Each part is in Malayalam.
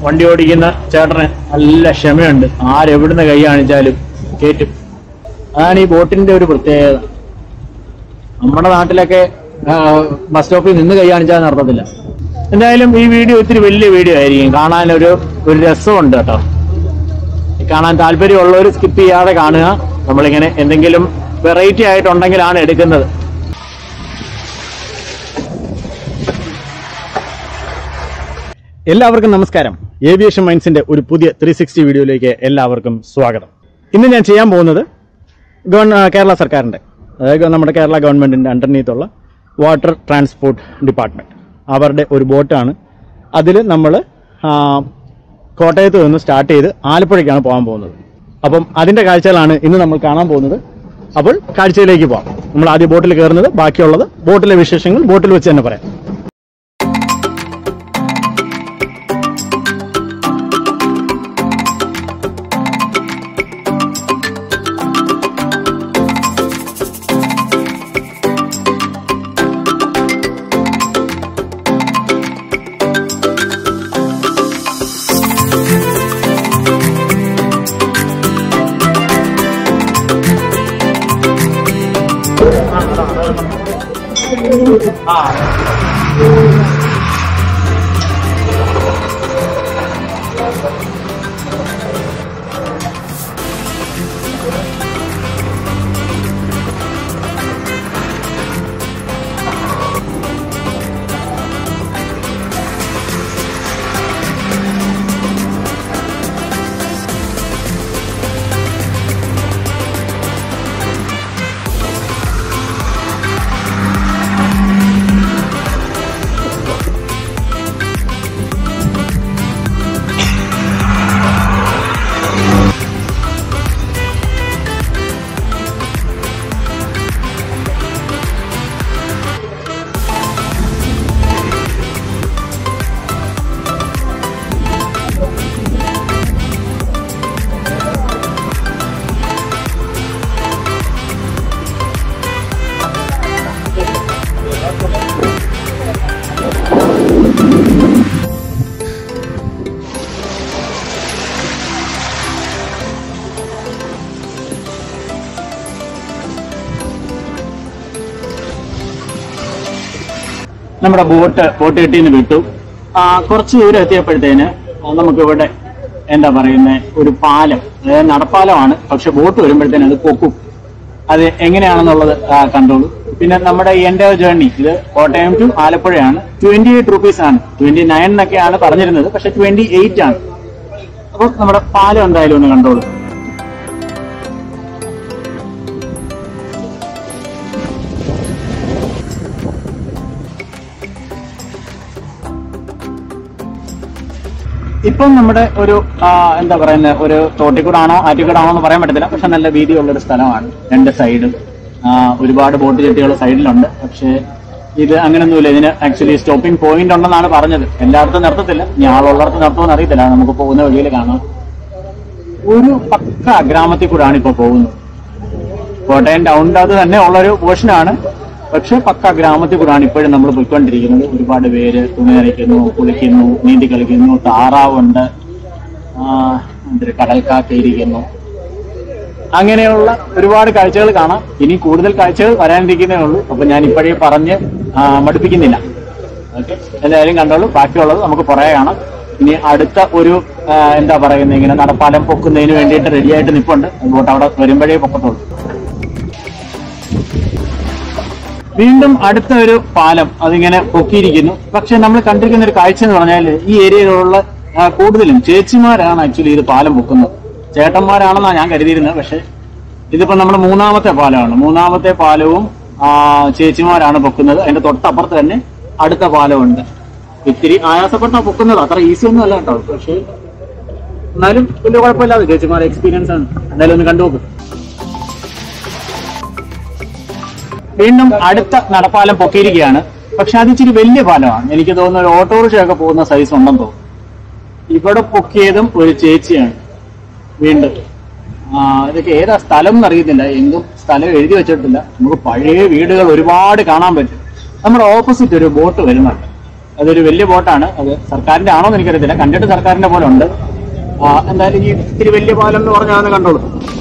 വണ്ടി ഓടിക്കുന്ന ചേട്ടന് നല്ല ക്ഷമയുണ്ട് ആരെവിടുന്ന് കൈ കാണിച്ചാലും കേറ്റും അതാണ് ഈ ബോട്ടിന്റെ ഒരു പ്രത്യേകത നമ്മുടെ നാട്ടിലൊക്കെ ആ, ബസ് സ്റ്റോപ്പിൽ നിന്ന് കൈ കാണിച്ചാൽ നടത്തത്തില്ല എന്തായാലും ഈ വീഡിയോ ഇത്തിരി വലിയ വീഡിയോ ആയിരിക്കും കാണാൻ ഒരു ഒരു രസമുണ്ട് കേട്ടോ കാണാൻ താല്പര്യമുള്ളവർ സ്കിപ്പ് ചെയ്യാതെ കാണുക നമ്മളിങ്ങനെ എന്തെങ്കിലും വെറൈറ്റി ആയിട്ടുണ്ടെങ്കിലാണ് എടുക്കുന്നത് എല്ലാവർക്കും നമസ്കാരം ഏവിയേഷൻ മൈൻസിന്റെ ഒരു പുതിയ ത്രീ സിക്സ്റ്റി വീഡിയോയിലേക്ക് എല്ലാവർക്കും സ്വാഗതം ഇന്ന് ഞാൻ ചെയ്യാൻ പോകുന്നത് ഗവൺ ആ, കേരള സർക്കാരിന്റെ അതായത് നമ്മുടെ കേരള ഗവൺമെന്റിന്റെ അണ്ടർനീത്തുള്ള വാട്ടർ ട്രാൻസ്പോർട്ട് ഡിപ്പാർട്ട്മെന്റ് അവരുടെ ഒരു ബോട്ടാണ് അതിൽ നമ്മൾ കോട്ടയത്ത് നിന്ന് സ്റ്റാർട്ട് ചെയ്ത് ആലപ്പുഴയ്ക്കാണ് പോകാൻ പോകുന്നത് അപ്പം അതിന്റെ കാഴ്ചകളാണ് ഇന്ന് നമ്മൾ കാണാൻ പോകുന്നത് അപ്പോൾ കാഴ്ചയിലേക്ക് പോകാം നമ്മൾ ആദ്യം ബോട്ടിൽ കയറുന്നത് ബാക്കിയുള്ളത് ബോട്ടിലെ വിശേഷങ്ങൾ ബോട്ടിൽ വെച്ച് തന്നെ പറയാം നമ്മുടെ ബോട്ട് ബോട്ട് കെട്ടിന്ന് വിട്ടു ആ കുറച്ച് ദൂരം എത്തിയപ്പോഴത്തേന് നമുക്ക് ഇവിടെ എന്താ പറയുന്നത് ഒരു പാലം അതായത് നടപ്പാലമാണ് പക്ഷെ ബോട്ട് വരുമ്പോഴത്തേന് അത് പൊക്കും അത് എങ്ങനെയാണെന്നുള്ളത് ആ, കണ്ടോളൂ പിന്നെ നമ്മുടെ എൻ്റെ ജേർണി ഇത് കോട്ടയം ടു ആലപ്പുഴയാണ് ട്വന്റി എയ്റ്റ് റുപ്പീസ് ആണ് ട്വന്റി നയൻ എന്നൊക്കെയാണ് പറഞ്ഞിരുന്നത് പക്ഷെ ട്വന്റി എയ്റ്റ് ആണ് അപ്പോൾ നമ്മുടെ പാലം എന്തായാലും ഒന്ന് കണ്ടോളൂ ഇപ്പം നമ്മുടെ ഒരു ആ, എന്താ പറയുന്നത് ഒരു തോട്ടിക്കൂടാണോ ആറ്റിക്കൂടാണോ എന്ന് പറയാൻ പറ്റത്തില്ല പക്ഷെ നല്ല വീതിയുള്ള ഒരു സ്ഥലമാണ് രണ്ട് സൈഡും ആ, ഒരുപാട് ബോട്ട് ചെട്ടികൾ സൈഡിലുണ്ട് പക്ഷേ ഇത് അങ്ങനെയൊന്നുമില്ല ഇതിന് ആക്ച്വലി സ്റ്റോപ്പിംഗ് പോയിന്റ് ഉണ്ടെന്നാണ് പറഞ്ഞത് എല്ലായിടത്തും നിർത്തത്തില്ല ഇനി ആളുള്ളിടത്ത് നിർത്തുമെന്ന് അറിയത്തില്ല അത് നമുക്ക് പോകുന്ന വഴിയിൽ കാണാം ഒരു പക്ക ഗ്രാമത്തിൽ കൂടാണ് ഇപ്പൊ പോകുന്നത് കോട്ടയം ടൗണിന്റെ അത് തന്നെ ഉള്ളൊരു പോർഷനാണ് പക്ഷെ പക്ക ഗ്രാമത്തിൽ കൂടാണ് ഇപ്പോഴും നമ്മൾ പോയിക്കൊണ്ടിരിക്കുന്നത് ഒരുപാട് പേര് തുണി നനയ്ക്കുന്നു കുളിക്കുന്നു നീന്തി കളിക്കുന്നു താറാവുണ്ട് ആ, എന്തൊരു കടൽക്കാറ്റിരിക്കുന്നു അങ്ങനെയുള്ള ഒരുപാട് കാഴ്ചകൾ കാണാം ഇനി കൂടുതൽ കാഴ്ചകൾ വരാനിരിക്കുന്നേ ഉള്ളൂ അപ്പൊ ഞാൻ ഇപ്പോഴേ പറഞ്ഞ് ആ, മടുപ്പിക്കുന്നില്ല ഓക്കെ എന്തായാലും കണ്ടോളൂ ബാക്കിയുള്ളത് നമുക്ക് പുറകെ കാണാം ഇനി അടുത്ത ഒരു ആ, എന്താ പറയുന്നത് ഇങ്ങനെ നടപ്പാലം പൊക്കുന്നതിന് വേണ്ടിയിട്ട് റെഡിയായിട്ട് നിൽപ്പുണ്ട് അതുകൊണ്ട് അവിടെ വരുമ്പോഴേ പൊക്കത്തുള്ളൂ വീണ്ടും അടുത്ത ഒരു പാലം അതിങ്ങനെ പൊക്കിയിരിക്കുന്നു പക്ഷെ നമ്മൾ കണ്ടിരിക്കുന്ന ഒരു കാഴ്ച എന്ന് പറഞ്ഞാൽ ഈ ഏരിയയിലുള്ള ആ, കൂടുതലും ചേച്ചിമാരാണ് ആക്ച്വലി ഇത് പാലം പൊക്കുന്നത് ചേട്ടന്മാരാണെന്നാണ് ഞാൻ കരുതിയിരുന്നത് പക്ഷെ ഇതിപ്പോ നമ്മുടെ മൂന്നാമത്തെ പാലമാണ് മൂന്നാമത്തെ പാലവും ആ, ചേച്ചിമാരാണ് പൊക്കുന്നത് അതിന്റെ തൊട്ടപ്പുറത്ത് തന്നെ അടുത്ത പാലമുണ്ട് ഇത്തിരി ആയാസപ്പെട്ടാ പൊക്കുന്നത് അത്ര ഈസി ഒന്നും അല്ല കേട്ടോ പക്ഷെ എന്നാലും വലിയ കുഴപ്പമില്ലാതെ ചേച്ചിമാരുടെ എക്സ്പീരിയൻസ് ആണ് എന്തായാലും ഒന്ന് കണ്ടുനോക്ക് വീണ്ടും അടുത്ത നടപ്പാലം പൊക്കിയിരിക്കുകയാണ് പക്ഷെ അത് ഇച്ചിരി വലിയ പാലമാണ് എനിക്ക് തോന്നുന്നു ഒരു ഓട്ടോറിക്ഷ ഒക്കെ പോകുന്ന സൈസ് ഉണ്ടെന്ന് തോന്നുന്നു ഇവിടെ പൊക്കിയതും ഒരു ചേച്ചിയാണ് വീണ്ടും ആ ഇതൊക്കെ ഏതാ സ്ഥലം എന്നറിയത്തില്ല എങ്കും സ്ഥലം എഴുതി വെച്ചിട്ടില്ല നമുക്ക് പഴയ വീടുകൾ ഒരുപാട് കാണാൻ പറ്റും നമ്മുടെ ഓപ്പോസിറ്റ് ഒരു ബോട്ട് വരുന്നുണ്ട് അതൊരു വലിയ ബോട്ടാണ് അത് സർക്കാരിന്റെ ആണോ എന്ന് എനിക്കറിയത്തില്ല കണ്ടിട്ട് സർക്കാരിന്റെ പോലെ ഉണ്ട് ആ, എന്തായാലും ഈ ഇത്തിരി വലിയ പാലം എന്ന് പറഞ്ഞാൽ കണ്ടോളൂ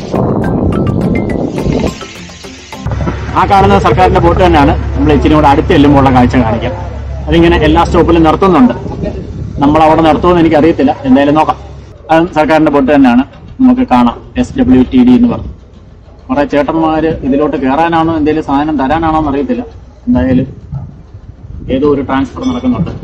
ആ കാണുന്ന സർക്കാരിന്റെ ബോട്ട് തന്നെയാണ് നമ്മൾ ഇച്ചിരി കൂടെ അടുത്ത് ചെല്ലുമ്പോഴുള്ള കാഴ്ച കാണിക്കാം അതിങ്ങനെ എല്ലാ സ്റ്റോപ്പിലും നിർത്തുന്നുണ്ട് നമ്മൾ അവിടെ നിർത്തുമെന്ന് എനിക്ക് അറിയത്തില്ല എന്തായാലും നോക്കാം അത് സർക്കാരിന്റെ ബോട്ട് തന്നെയാണ് നമുക്ക് കാണാം എസ് ഡബ്ല്യു ടി ഡി എന്ന് പറഞ്ഞു കുറെ ചേട്ടന്മാര് ഇതിലോട്ട് കയറാനാണോ എന്തെങ്കിലും സാധനം തരാനാണോ എന്ന് അറിയത്തില്ല എന്തായാലും ഏതോ ഒരു ട്രാൻസ്ഫർ നടക്കുന്നുണ്ട്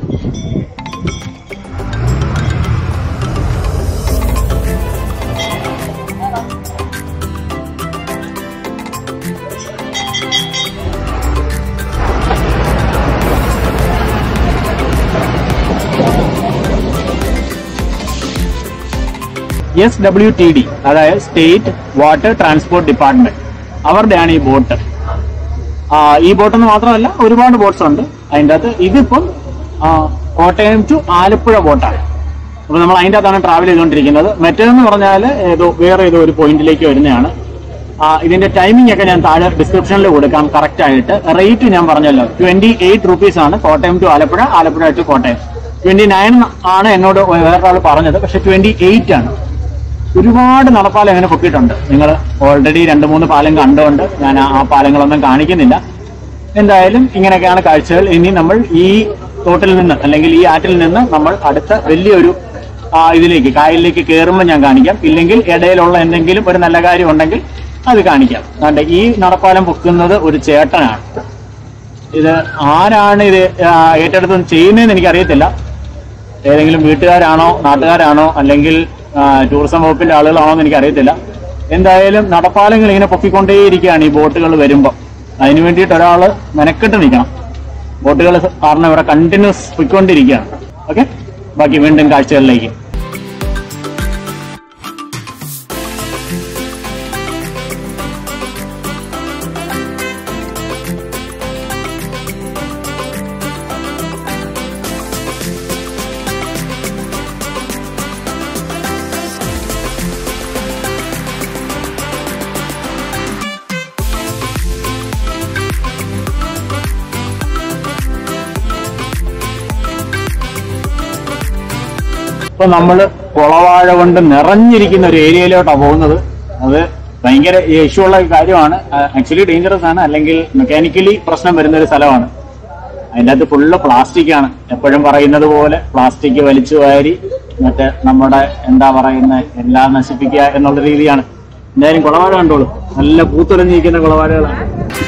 എസ് ഡബ്ല്യു ടി ഡി അതായത് സ്റ്റേറ്റ് വാട്ടർ ട്രാൻസ്പോർട്ട് ഡിപ്പാർട്ട്മെന്റ് അവരുടെയാണ് ഈ ബോട്ട് ആ, ഈ ബോട്ട് എന്ന് മാത്രമല്ല ഒരുപാട് ബോട്ട്സ് ഉണ്ട് അതിൻ്റെ അകത്ത് ഇതിപ്പം ആ, കോട്ടയം ടു ആലപ്പുഴ ബോട്ടാണ് അപ്പൊ നമ്മൾ അതിൻ്റെ അകത്താണ് ട്രാവൽ ചെയ്തുകൊണ്ടിരിക്കുന്നത് മറ്റേതെന്ന് പറഞ്ഞാൽ ഏതോ വേറെ ഏതോ ഒരു പോയിന്റിലേക്ക് വരുന്നതാണ് ആ, ഇതിന്റെ ടൈമിംഗ് ഒക്കെ ഞാൻ താഴെ ഡിസ്ക്രിപ്ഷനിൽ കൊടുക്കാം കറക്റ്റ് ആയിട്ട് റേറ്റ് ഞാൻ പറഞ്ഞല്ലോ ട്വന്റി എയ്റ്റ് റുപ്പീസ് ആണ് Kottayam to Alappuzha Alappuzha to Kottayam twenty nine ആണ് എന്നോട് വേറൊരാൾ പറഞ്ഞത് പക്ഷെ ട്വന്റി എയ്റ്റ് ആണ് ഒരുപാട് നടപ്പാലം അങ്ങനെ പൊക്കിയിട്ടുണ്ട് നിങ്ങൾ ഓൾറെഡി രണ്ട് മൂന്ന് പാലം കണ്ടുകൊണ്ട് ഞാൻ ആ ആ പാലങ്ങളൊന്നും കാണിക്കുന്നില്ല എന്തായാലും ഇങ്ങനെയൊക്കെയാണ് കാഴ്ചകൾ ഇനി നമ്മൾ ഈ തോട്ടിൽ നിന്ന് അല്ലെങ്കിൽ ഈ ആറ്റിൽ നിന്ന് നമ്മൾ അടുത്ത വലിയൊരു ആ, ഇതിലേക്ക് കായലിലേക്ക് കയറുമ്പോൾ ഞാൻ കാണിക്കാം ഇല്ലെങ്കിൽ ഇടയിലുള്ള എന്തെങ്കിലും ഒരു നല്ല കാര്യം ഉണ്ടെങ്കിൽ അത് കാണിക്കാം അതുകൊണ്ട് ഈ നടപ്പാലം പൊക്കുന്നത് ഒരു ചേട്ടനാണ് ഇത് ആരാണ് ഇത് ആ, ഏറ്റെടുത്ത് ചെയ്യുന്നതെന്ന് എനിക്കറിയത്തില്ല ഏതെങ്കിലും വീട്ടുകാരാണോ നാട്ടുകാരാണോ അല്ലെങ്കിൽ ആ, ടൂറിസം വകുപ്പിന്റെ ആളുകളാണോ എന്ന് എനിക്കറിയത്തില്ല എന്തായാലും നടപ്പാലങ്ങൾ ഇങ്ങനെ പൊക്കിക്കൊണ്ടേയിരിക്കുകയാണ് ഈ ബോട്ടുകൾ വരുമ്പോൾ അതിന് വേണ്ടിയിട്ട് ഒരാൾ മെനക്കെട്ട് നിൽക്കണം ബോട്ടുകൾ കാരണം ഇവിടെ കണ്ടിന്യൂസ് പൊയ്ക്കൊണ്ടിരിക്കുകയാണ് ഓക്കെ ബാക്കി വീണ്ടും കാഴ്ചകളിലേക്ക് ഇപ്പൊ നമ്മള് കുളവാഴ കൊണ്ട് നിറഞ്ഞിരിക്കുന്ന ഒരു ഏരിയയിലോട്ടാണ് പോകുന്നത് അത് ഭയങ്കര ഇഷ്യൂ ഉള്ള ഒരു കാര്യമാണ് ആക്ച്വലി ഡേഞ്ചറസ് ആണ് അല്ലെങ്കിൽ മെക്കാനിക്കലി പ്രശ്നം വരുന്ന ഒരു സ്ഥലമാണ് അതിൻ്റെ അകത്ത് ഫുള്ള് പ്ലാസ്റ്റിക് ആണ് എപ്പോഴും പറയുന്നത് പോലെ പ്ലാസ്റ്റിക് വലിച്ചു വാരി മറ്റേ നമ്മുടെ എന്താ പറയുന്ന എല്ലാം നശിപ്പിക്കുക എന്നുള്ള രീതിയാണ് എന്തായാലും കുളവാഴ കണ്ടോളൂ നല്ല പൂത്തുലഞ്ഞിരിക്കുന്ന കുളവാഴകളാണ്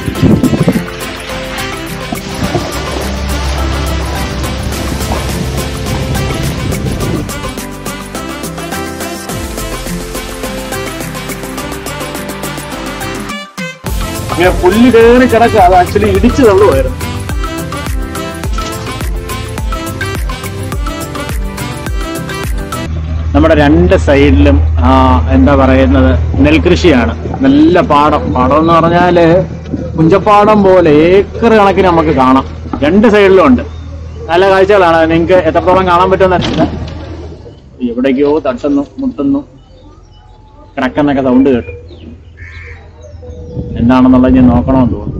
ഇങ്ങനെ പുല്ല് കയറി കിടക്കുക അത് ആക്ച്വലി ഇടിച്ചു തള്ളുമായിരുന്നു നമ്മുടെ രണ്ട് സൈഡിലും ആ, എന്താ പറയുന്നത് നെൽകൃഷിയാണ് നല്ല പാടം പാടം എന്ന് പറഞ്ഞാല് കുഞ്ചപ്പാടം പോലെ ഏക്കർ കണക്കിന് നമുക്ക് കാണാം രണ്ട് സൈഡിലും ഉണ്ട് നല്ല കാഴ്ചകളാണ് നിങ്ങൾക്ക് എത്രത്തോളം കാണാൻ പറ്റുമെന്ന് അറിയില്ല എവിടേക്കോ തട്ടുന്നു മുട്ടുന്നു കിടക്കുന്നൊക്കെ സൗണ്ട് കേട്ടു എന്താണെന്നുള്ളത് ഞാൻ നോക്കണമെന്ന് തോന്നുന്നു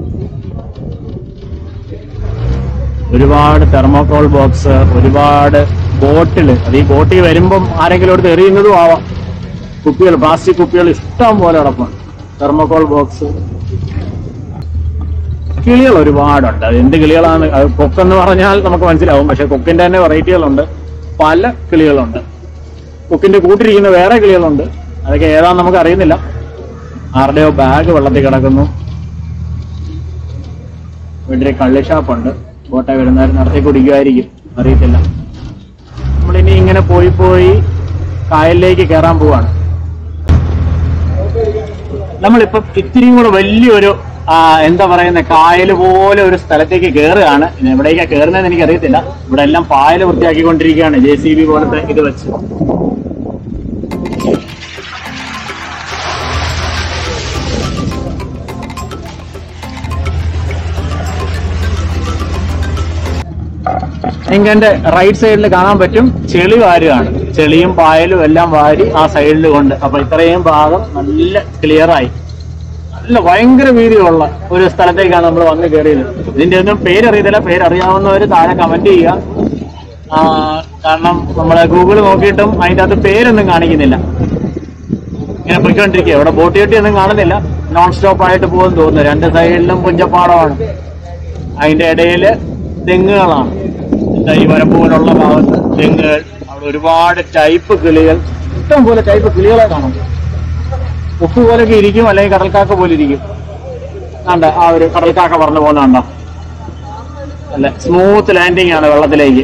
ഒരുപാട് തെർമോകോൾ ബോക്സ് ഒരുപാട് ബോട്ടിൽ അത് ഈ ബോട്ടിൽ വരുമ്പം ആരെങ്കിലും എടുത്ത് എറിയുന്നതും ആവാം കുപ്പികൾ പ്ലാസ്റ്റിക് കുപ്പികൾ ഇഷ്ടം പോലെ കിടപ്പുണ്ട് തെർമോകോൾ ബോക്സ് കിളികൾ ഒരുപാടുണ്ട് അത് എന്ത് കിളികളാണ് അത് കൊക്കെന്ന് പറഞ്ഞാൽ നമുക്ക് മനസ്സിലാവും പക്ഷെ കൊക്കിന്റെ തന്നെ വെറൈറ്റികളുണ്ട് പല കിളികളുണ്ട് കൊക്കിന്റെ കൂട്ടിരിക്കുന്ന വേറെ കിളികളുണ്ട് അതൊക്കെ ഏതാന്ന് നമുക്ക് അറിയുന്നില്ല ആരുടെയോ ബാഗ് വെള്ളത്തിൽ കിടക്കുന്നു വീട്ടിൽ കള്ളി ഷാപ്പുണ്ട് കോട്ടയം വരുന്നവർ നടത്തി കുടിക്കുമായിരിക്കും അറിയത്തില്ല നമ്മളിനി ഇങ്ങനെ പോയി പോയി കായലിലേക്ക് കയറാൻ പോവാണ് നമ്മളിപ്പം ഇത്തിരിയും കൂടെ വലിയൊരു ആ, എന്താ പറയുന്ന കായൽ പോലെ ഒരു സ്ഥലത്തേക്ക് കയറുകയാണ് ഇനി എവിടേക്കാ കയറുന്നതെന്ന് എനിക്കറിയത്തില്ല ഇവിടെ എല്ലാം പായൽ വൃത്തിയാക്കിക്കൊണ്ടിരിക്കുകയാണ് ജെ സി ബി പോലത്തെ ഇത് വെച്ച് നിങ്ങൾക്ക് എന്റെ റൈറ്റ് സൈഡിൽ കാണാൻ പറ്റും ചെളി വാരുകയാണ് ചെളിയും പായലും എല്ലാം വാരി ആ സൈഡിൽ കൊണ്ട് അപ്പൊ ഇത്രയും ഭാഗം നല്ല ക്ലിയർ ആയി നല്ല ഭയങ്കര വീതിയുള്ള ഒരു സ്ഥലത്തേക്കാണ് നമ്മൾ വന്ന് കയറിയത് ഇതിന്റെ ഒന്നും പേരറിയത്തില്ല പേരറിയാവുന്നവർ താഴെ കമന്റ് ചെയ്യുക ആ, കാരണം നമ്മള് ഗൂഗിൾ നോക്കിയിട്ടും അതിന്റെ അകത്ത് പേരൊന്നും കാണിക്കുന്നില്ല ഇങ്ങനെ പോയിക്കൊണ്ടിരിക്കുക ഇവിടെ ബോട്ട് ചട്ടി ഒന്നും കാണുന്നില്ല നോൺ സ്റ്റോപ്പ് ആയിട്ട് പോകുമെന്ന് തോന്നുന്നു രണ്ട് സൈഡിലും പുഞ്ചപ്പാടമാണ് അതിന്റെ ഇടയില് തെങ്ങുകളാണ് എന്താ ഈ വരമ്പ് പോലുള്ള ഭാഗത്ത് തെങ്ങുകൾ അവിടെ ഒരുപാട് ടൈപ്പ് കിളികൾ ഇഷ്ടം പോലെ ടൈപ്പ് കിളികളെ കാണും ഉപ്പ് പോലൊക്കെ ഇരിക്കും അല്ലെങ്കിൽ കടൽക്കാക്ക പോലെ ഇരിക്കും ആണ്ട ആ ഒരു കടൽക്കാക്ക പറഞ്ഞു പോകുന്നുണ്ടോ അല്ല സ്മൂത്ത് ലാൻഡിങ് ആണ് വെള്ളത്തിലേക്ക്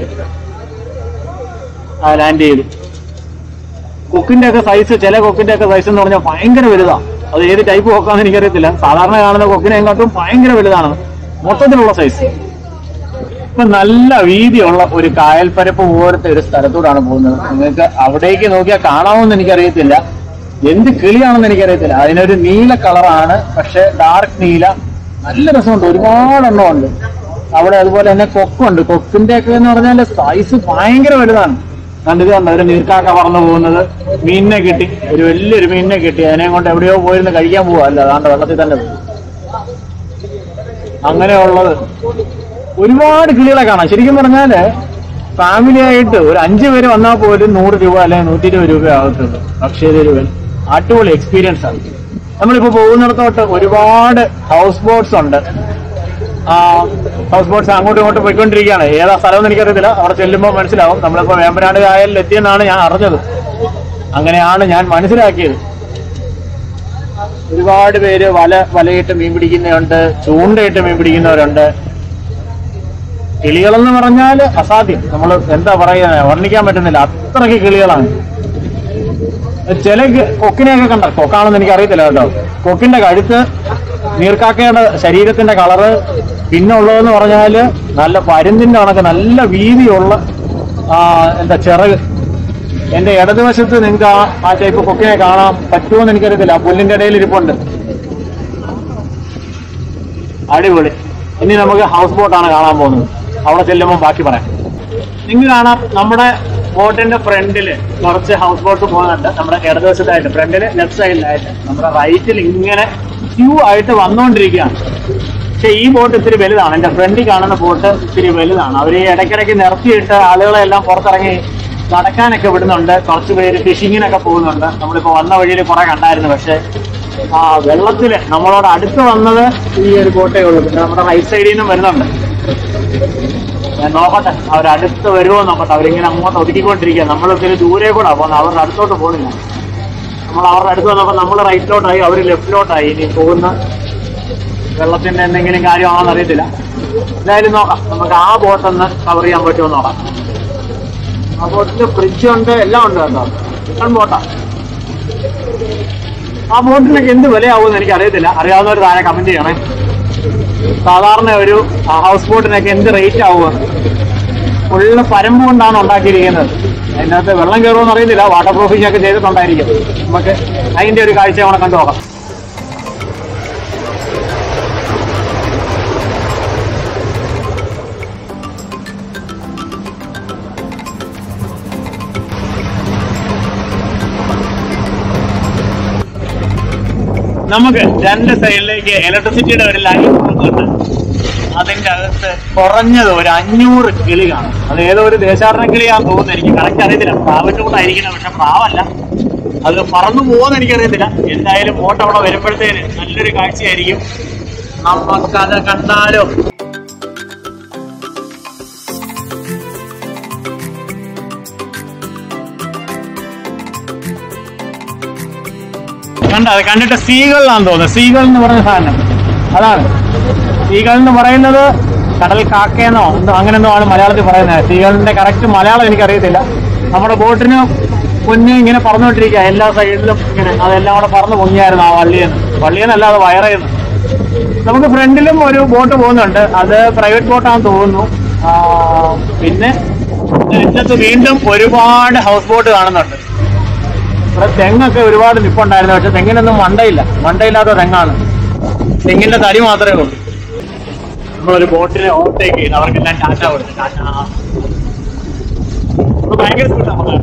ആ ലാൻഡ് ചെയ്തു കൊക്കിന്റെ ഒക്കെ സൈസ് ചില കൊക്കിന്റെ ഒക്കെ സൈസ് എന്ന് പറഞ്ഞാൽ ഭയങ്കര വലുതാ അത് ഏത് ടൈപ്പ് കൊക്കാന്ന് എനിക്കറിയത്തില്ല സാധാരണ കാണുന്ന കൊക്കിനെക്കാട്ടും ഭയങ്കര വലുതാണ് മൊത്തത്തിലുള്ള സൈസ് ഇപ്പൊ നല്ല വീതിയുള്ള ഒരു കായൽപ്പരപ്പ് പോലത്തെ ഒരു സ്ഥലത്തൂടാണ് പോകുന്നത് നിങ്ങൾക്ക് അവിടേക്ക് നോക്കിയാൽ കാണാമെന്ന് എനിക്കറിയത്തില്ല എന്ത് കിളിയാണെന്ന് എനിക്കറിയത്തില്ല അതിനൊരു നീല കളറാണ് പക്ഷെ ഡാർക്ക് നീല നല്ല രസമുണ്ട് ഒരുപാട് എണ്ണം ഉണ്ട് അവിടെ അതുപോലെ തന്നെ കൊക്കുണ്ട് കൊക്കിന്റെ ഒക്കെ എന്ന് പറഞ്ഞാൽ സൈസ് ഭയങ്കര വലുതാണ് കണ്ടിത് കണ്ടോ ഒരു നീർക്കാക്ക പറന്നു പോകുന്നത് മീനിനെ കിട്ടി ഒരു വലിയൊരു മീനിനെ കിട്ടി അതിനെ കൊണ്ട് എവിടെയോ പോയിരുന്ന് കഴിക്കാൻ പോവാ അല്ല അതാണ്ട് വെള്ളത്തിൽ തന്നെ പോകും അങ്ങനെയുള്ളത് ഒരുപാട് കിളികളെ കാണാം ശരിക്കും പറഞ്ഞാല് ഫാമിലി ആയിട്ട് ഒരു അഞ്ചു പേര് വന്നാൽ പോലും നൂറ് രൂപ അല്ലെങ്കിൽ നൂറ്റി ഇരുപത് രൂപ ആകത്തുള്ളൂ അക്ഷയ രൂപ അടിപൊളി എക്സ്പീരിയൻസ് ആണ് നമ്മളിപ്പോ പോകുന്നിടത്തോട്ട് ഒരുപാട് ഹൗസ് ബോട്ട്സ് ഉണ്ട് ആ ഹൗസ് ബോട്ട്സ് അങ്ങോട്ടും ഇങ്ങോട്ടും പോയിക്കൊണ്ടിരിക്കുകയാണ് ഏതാ സ്ഥലമെന്ന് എനിക്കറിയത്തില്ല അവിടെ ചെല്ലുമ്പോൾ മനസ്സിലാവും നമ്മളിപ്പോ വേമ്പനാട് കായലിൽ എത്തിയെന്നാണ് ഞാൻ അറിഞ്ഞത് അങ്ങനെയാണ് ഞാൻ മനസ്സിലാക്കിയത് ഒരുപാട് പേര് വല വലയിട്ട് മീൻ പിടിക്കുന്നവരുണ്ട് ചൂണ്ടയിട്ട് മീൻ പിടിക്കുന്നവരുണ്ട് കിളികളെന്ന് പറഞ്ഞാൽ അസാധ്യം നമ്മൾ എന്താ പറയുക വർണ്ണിക്കാൻ പറ്റുന്നില്ല അത്രയ്ക്ക് കിളികളാണ് ചില കി- കൊക്കിനെയൊക്കെ കണ്ട കൊക്കാണെന്ന് എനിക്ക് അറിയത്തില്ല കേട്ടോ കൊക്കിന്റെ കഴുത്ത് നീർക്കാക്കയുടെ ശരീരത്തിന്റെ കളറ് പിന്നെ ഉള്ളതെന്ന് പറഞ്ഞാല് നല്ല പരുന്തിന്റെ കണക്ക് നല്ല വീതിയുള്ള ആ, എന്താ ചിറക് എന്റെ ഇടതുവശത്ത് നിങ്ങൾക്ക് ആ ആ ടൈപ്പ് കൊക്കിനെ കാണാൻ പറ്റുമോന്ന് എനിക്കറിയത്തില്ല ആ പുല്ലിന്റെ ഇടയിൽ ഇരിപ്പുണ്ട് അടിപൊളി ഇനി നമുക്ക് ഹൗസ് ബോട്ടാണ് കാണാൻ പോകുന്നത് അവിടെ ചെല്ലുമ്പോൾ ബാക്കി പറയാം നിങ്ങൾ കാണാം നമ്മുടെ ബോട്ടിന്റെ ഫ്രണ്ടില് കുറച്ച് ഹൗസ് ബോട്ട് പോകുന്നുണ്ട് നമ്മുടെ ഇടതുവശത്തായിട്ട് ഫ്രണ്ടില് ലെഫ്റ്റ് സൈഡിലായിട്ട് നമ്മുടെ റൈറ്റിൽ ഇങ്ങനെ ക്യൂ ആയിട്ട് വന്നുകൊണ്ടിരിക്കുകയാണ് പക്ഷെ ഈ ബോട്ട് ഇത്തിരി വലുതാണ് എന്റെ ഫ്രണ്ടിൽ കാണുന്ന ബോട്ട് ഇത്തിരി വലുതാണ് അവർ ഈ ഇടയ്ക്കിടയ്ക്ക് നിർത്തിയിട്ട് ആളുകളെ എല്ലാം പുറത്തിറങ്ങി നടക്കാനൊക്കെ വിടുന്നുണ്ട് കുറച്ച് പേര് ഫിഷിങ്ങിനൊക്കെ പോകുന്നുണ്ട് നമ്മളിപ്പോ വന്ന വഴിയിൽ കുറെ കണ്ടായിരുന്നു പക്ഷെ ആ വെള്ളത്തില് നമ്മളോട് അടുത്ത് വന്നത് ഈ ഒരു ബോട്ടേ ഉള്ളൂ പിന്നെ നമ്മുടെ റൈറ്റ് സൈഡിൽ നിന്നും വരുന്നുണ്ട് ഞാൻ നോക്കട്ടെ അവരടുത്ത് വരുമോ നോക്കട്ടെ അവരിങ്ങനെ അങ്ങോട്ട് ഒതുക്കിക്കൊണ്ടിരിക്കുക നമ്മൾ ഒത്തിരി ദൂരെ കൂടെ പോകുന്നത് അവരുടെ അടുത്തോട്ട് പോകുന്നില്ല നമ്മൾ അവരുടെ അടുത്ത് വന്നപ്പോൾ നമ്മൾ റൈറ്റിലോട്ടായി അവർ ലെഫ്റ്റിലോട്ടായി ഇനി പോകുന്ന വെള്ളത്തിന്റെ എന്തെങ്കിലും കാര്യമാണെന്ന് അറിയത്തില്ല എന്തായാലും നോക്കാം നമുക്ക് ആ ബോട്ടൊന്ന് കവർ ചെയ്യാൻ പറ്റുമോ നോക്കാം ആ ബോട്ടിൽ ഫ്രിഡ്ജ് ഉണ്ട് എല്ലാം ഉണ്ട് കേട്ടോ റിട്ടേൺ ബോട്ടാ ആ ബോട്ടിനൊക്കെ എന്ത് വിലയാവുമെന്ന് എനിക്ക് അറിയത്തില്ല അറിയാവുന്നവർ താഴെ കമന്റ് ചെയ്യണേ സാധാരണ ഒരു ഹൗസ് ബോട്ടിനൊക്കെ എന്ത് റേറ്റ് ആവുമെന്ന് ഫുള്ള് പരമ്പ് കൊണ്ടാണ് ഉണ്ടാക്കിയിരിക്കുന്നത് അതിനകത്ത് വെള്ളം കയറുമെന്ന് അറിയത്തില്ല വാട്ടർ പ്രൂഫിംഗ് ഒക്കെ ചെയ്തിട്ടുണ്ടായിരിക്കും നമുക്ക് അതിന്റെ ഒരു കാഴ്ച നമ്മളെ കണ്ടു നോക്കാം നമുക്ക് രണ്ട് സൈഡിലേക്ക് ഇലക്ട്രിസിറ്റിയുടെ ഒരു ലൈൻ കൊടുക്കുന്നുണ്ട് അതിന്റെ അകത്ത് കുറഞ്ഞത് ഒരു അഞ്ഞൂറ് കിളി കാണും അത് ഏതോ ഒരു ദേശാടന കിളിയാന്ന് തോന്നുന്നു എനിക്ക് കറക്റ്റ് അറിയത്തില്ല പ്രാവിന്റെ കൂടെ ആയിരിക്കണം പക്ഷെ പ്രാവല്ല അത് പറന്നു പോകുമെന്ന് എനിക്കറിയത്തില്ല എന്തായാലും ബോട്ട് അവിടെ വരുമ്പോഴത്തേന് നല്ലൊരു കാഴ്ചയായിരിക്കും നമുക്കത് കണ്ടാലോ കണ്ട അത് കണ്ടിട്ട് സീകളിലാന്ന് തോന്നുന്നത് സീകൾ എന്ന് പറഞ്ഞ സാധനം അതാണ് സീകൾ എന്ന് പറയുന്നത് കടൽ കാക്കയെന്നോ എന്തോ അങ്ങനെന്തോ ആണ് മലയാളത്തിൽ പറയുന്നത് സീകളിന്റെ കറക്റ്റ് മലയാളം എനിക്കറിയത്തില്ല നമ്മുടെ ബോട്ടിന് മുന്നേ ഇങ്ങനെ പറന്നുകൊണ്ടിരിക്കുക എല്ലാ സൈഡിലും ഇങ്ങനെ അതെല്ലാം കൂടെ പറന്ന് പൊങ്ങിയായിരുന്നു ആ വള്ളിയെന്ന് വള്ളിയെന്നല്ല അത് വയറേന്ന് നമുക്ക് ഫ്രണ്ടിലും ഒരു ബോട്ട് പോകുന്നുണ്ട് അത് പ്രൈവറ്റ് ബോട്ടാണെന്ന് തോന്നുന്നു ആ, പിന്നെ ഇതിനകത്ത് വീണ്ടും ഒരുപാട് ഹൗസ് ബോട്ട് കാണുന്നുണ്ട് ഇവിടെ തെങ്ങൊക്കെ ഒരുപാട് നിപ്പുണ്ടായിരുന്നു പക്ഷെ തെങ്ങിനൊന്നും മണ്ടയില്ല മണ്ടയില്ലാത്ത തെങ്ങാണ് തെങ്ങിന്റെ തടി മാത്രമേ ഉള്ളൂ നമ്മളൊരു ബോട്ടിനെ ഓവർടേക്ക് ചെയ്ത് അവർക്കെല്ലാം ടാറ്റ കൊടുത്തു ടാറ്റ ഇപ്പൊ ഭയങ്കര സ്പീഡാണ് നമ്മള്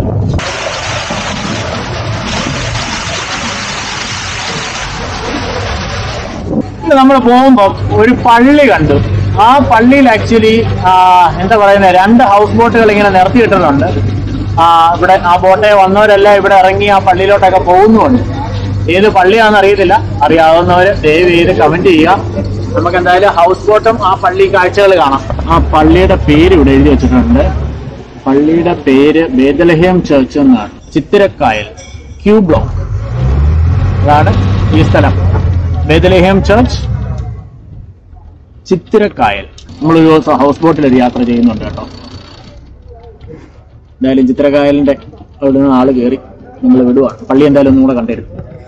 നമ്മൾ പോകുമ്പോ ഒരു പള്ളി കണ്ടു ആ പള്ളിയിൽ ആക്ച്വലി എന്താ പറയുന്നത് രണ്ട് ഹൗസ് ബോട്ടുകൾ ഇങ്ങനെ നിർത്തിയിട്ടിട്ടുണ്ട് ആ ഇവിടെ ആ ബോട്ടെ വന്നവരെല്ലാം ഇവിടെ ഇറങ്ങി ആ പള്ളിയിലോട്ടൊക്കെ പോകുന്നുമുണ്ട് ഏത് പള്ളിയാണെന്ന് അറിയത്തില്ല അറിയാവുന്നവര് ദയവ് ചെയ്ത് കമന്റ് ചെയ്യുക നമുക്ക് എന്തായാലും ഹൗസ് ബോട്ടും ആ പള്ളി കാഴ്ചകൾ കാണാം ആ പള്ളിയുടെ പേര് ഇവിടെ എഴുതി വെച്ചിട്ടുണ്ട് പള്ളിയുടെ പേര് ബേദലഹേം ചർച്ച് എന്നാണ് ചിത്തിരക്കായൽ ക്യൂ ബ്ലോക്ക് അതാണ് ഈ സ്ഥലം ബേദലഹേം ചർച്ച് ചിത്തിരക്കായൽ നമ്മളൊരു ദിവസം ഹൗസ് ബോട്ടിൽ ഒരു യാത്ര ചെയ്യുന്നുണ്ട് കേട്ടോ എന്തായാലും ചിത്തിരക്കായലിന്റെ അവിടെ നിന്ന് ആള് കയറി നമ്മൾ വിടുവാണ് പള്ളി എന്തായാലും ഒന്നും കൂടെ കണ്ടിരും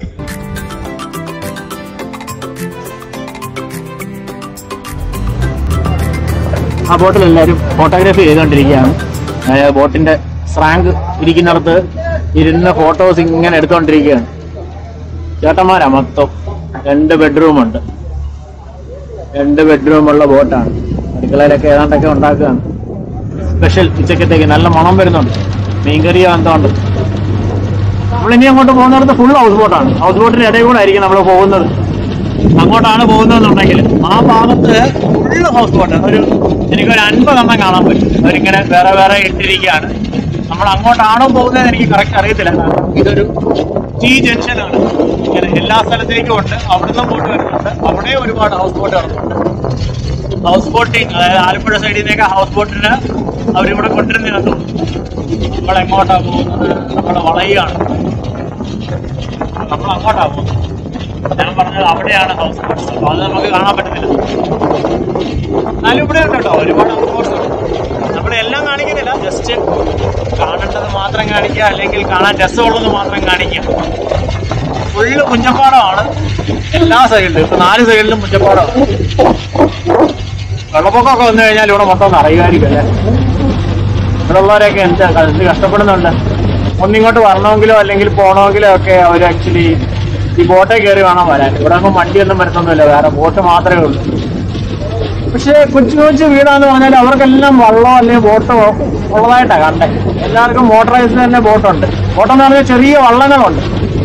ആ ബോട്ടിൽ എല്ലാവരും ഫോട്ടോഗ്രാഫി ചെയ്തുകൊണ്ടിരിക്കുകയാണ് അതായത് ബോട്ടിന്റെ സ്രാങ്ക് ഇരിക്കുന്നിടത്ത് ഇരുന്ന ഫോട്ടോസ് ഇങ്ങനെ എടുത്തുകൊണ്ടിരിക്കുകയാണ് ചേട്ടന്മാരാ മൊത്തം രണ്ട് ബെഡ്റൂം ഉണ്ട് രണ്ട് ബെഡ്റൂം ഉള്ള ബോട്ടാണ് അടുക്കളയിലൊക്കെ ഏതാണ്ടൊക്കെ ഉണ്ടാക്കുകയാണ് സ്പെഷ്യൽ ഉച്ചക്കത്തേക്ക് നല്ല മണം വരുന്നുണ്ട് മീൻകറിയോ എന്തോ ഉണ്ട് നമ്മളിനി അങ്ങോട്ട് പോകുന്നിടത്ത് ഫുൾ ഹൗസ് ബോട്ടാണ് ഹൗസ് ബോട്ടിന്റെ ഇടയിൽ കൂടെ ആയിരിക്കും നമ്മൾ പോകുന്നത് അങ്ങോട്ടാണ് പോകുന്നതെന്നുണ്ടെങ്കിൽ ആ ഭാഗത്ത് ഫുള്ള് ഹൗസ് ബോട്ട് ഒരു എനിക്കൊരു അൻപതെണ്ണം കാണാൻ പറ്റും അവരിങ്ങനെ വേറെ വേറെ ഇട്ടിരിക്കുകയാണ് നമ്മൾ അങ്ങോട്ടാണോ പോകുന്നത് എനിക്ക് കറക്റ്റ് അറിയത്തില്ല കാരണം ഇതൊരു ടി ജംഗ്ഷനാണ് ഇങ്ങനെ എല്ലാ സ്ഥലത്തേക്കും ഉണ്ട് അവിടുന്ന് ബോട്ട് വരുന്നുണ്ട് അവിടെ ഒരുപാട് ഹൗസ് ബോട്ട് കിടക്കുന്നുണ്ട് ഹൗസ് ബോട്ടിങ് അതായത് ആലപ്പുഴ സൈഡിൽ നിന്നൊക്കെ ഹൗസ് ബോട്ടിന് അവരിവിടെ കൊണ്ടിരുന്നു നമ്മൾ എങ്ങോട്ടാ പോകുന്നത് നമ്മൾ വളയുകയാണ് നമ്മൾ അങ്ങോട്ടാ പോകുന്നത് ഞാൻ പറഞ്ഞത് അവിടെയാണ് ഹൗസ് ബോട്ട്സ് അപ്പൊ അത് നമുക്ക് കാണാൻ പറ്റുന്നില്ല എന്നാലും ഇവിടെ ഉണ്ട് കേട്ടോ ഒരുപാട് ഹൗസ് ബോട്ട്സ് ഉണ്ട് നമ്മുടെ എല്ലാം കാണിക്കുന്നില്ല ജസ്റ്റ് കാണേണ്ടത് മാത്രം കാണിക്കുക അല്ലെങ്കിൽ കാണാൻ രസമുള്ളത് മാത്രം കാണിക്കുക ഫുള്ള് പുഞ്ചപ്പാടമാണ് എല്ലാ സൈഡിലും ഇപ്പൊ നാല് സൈഡിലും പുഞ്ചപ്പാടമാണ് വെള്ളപ്പൊക്കമൊക്കെ വന്നു കഴിഞ്ഞാൽ ഇവിടെ മൊത്തം നിറയുമായിരിക്കും അല്ലേ ഇവിടെ ഉള്ളവരൊക്കെ എന്താ എന്ത് കഷ്ടപ്പെടുന്നുണ്ട് ഒന്നിങ്ങോട്ട് വരണമെങ്കിലോ അല്ലെങ്കിൽ പോകണമെങ്കിലോ ഒക്കെ അവർ ആക്ച്വലി ഈ ബോട്ടേ കയറി വേണം വരാൻ ഇവിടെ ഒന്നും വണ്ടിയൊന്നും വരുന്നൊന്നുമില്ല വേറെ ബോട്ട് മാത്രമേ ഉള്ളൂ പക്ഷേ കൊച്ചു കൊച്ചു വീടാന്ന് പറഞ്ഞാൽ അവർക്കെല്ലാം വള്ളമോ അല്ലെങ്കിൽ ബോട്ടോ ഉള്ളതായിട്ടാണ് കണ്ടേ എല്ലാവർക്കും മോട്ടറൈസ്ഡ് തന്നെ ബോട്ടുണ്ട് ബോട്ടെന്ന് പറഞ്ഞാൽ ചെറിയ വള്ളങ്ങളുണ്ട്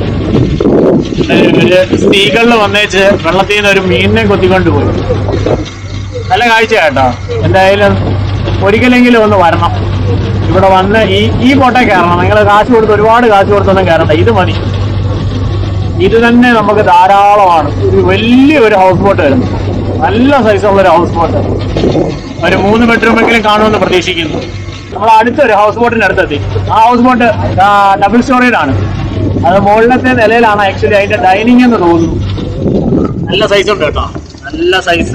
ഒരു സ്ത്രീകളിൽ വന്നേച്ച് വെള്ളത്തിൽ നിന്ന് ഒരു മീനിനെ കൊത്തിക്കൊണ്ട് പോയി നല്ല കാഴ്ച കേട്ടോ എന്തായാലും ഒരിക്കലെങ്കിലും ഒന്ന് വരണം ഇവിടെ വന്ന് ഈ ഈ ബോട്ടേ കയറണം നിങ്ങൾ കാശ് കൊടുത്ത് ഒരുപാട് കാശ് കൊടുത്തൊന്നും കയറണ്ട ഇത് മതി ഇത് തന്നെ നമുക്ക് ധാരാളമാണ് ഒരു വലിയ ഒരു ഹൗസ് ബോട്ട് വരുന്നു നല്ല സൈസുള്ള ഒരു ഹൗസ് ബോട്ട് ഒരു മൂന്ന് ബെഡ്റൂമെങ്കിലും കാണുമെന്ന് പ്രതീക്ഷിക്കുന്നു നമ്മൾ അടുത്തൊരു ഹൗസ് ബോട്ടിന്റെ അടുത്തെത്തി ആ ഹൗസ് ബോട്ട് ഡബിൾ സ്റ്റോറേഡ് ആണ് അത് മുകളിലത്തെ നിലയിലാണ് ആക്ച്വലി അതിന്റെ ഡൈനിങ് എന്ന് തോന്നുന്നു നല്ല സൈസ് ഉണ്ട് കേട്ടോ നല്ല സൈസ്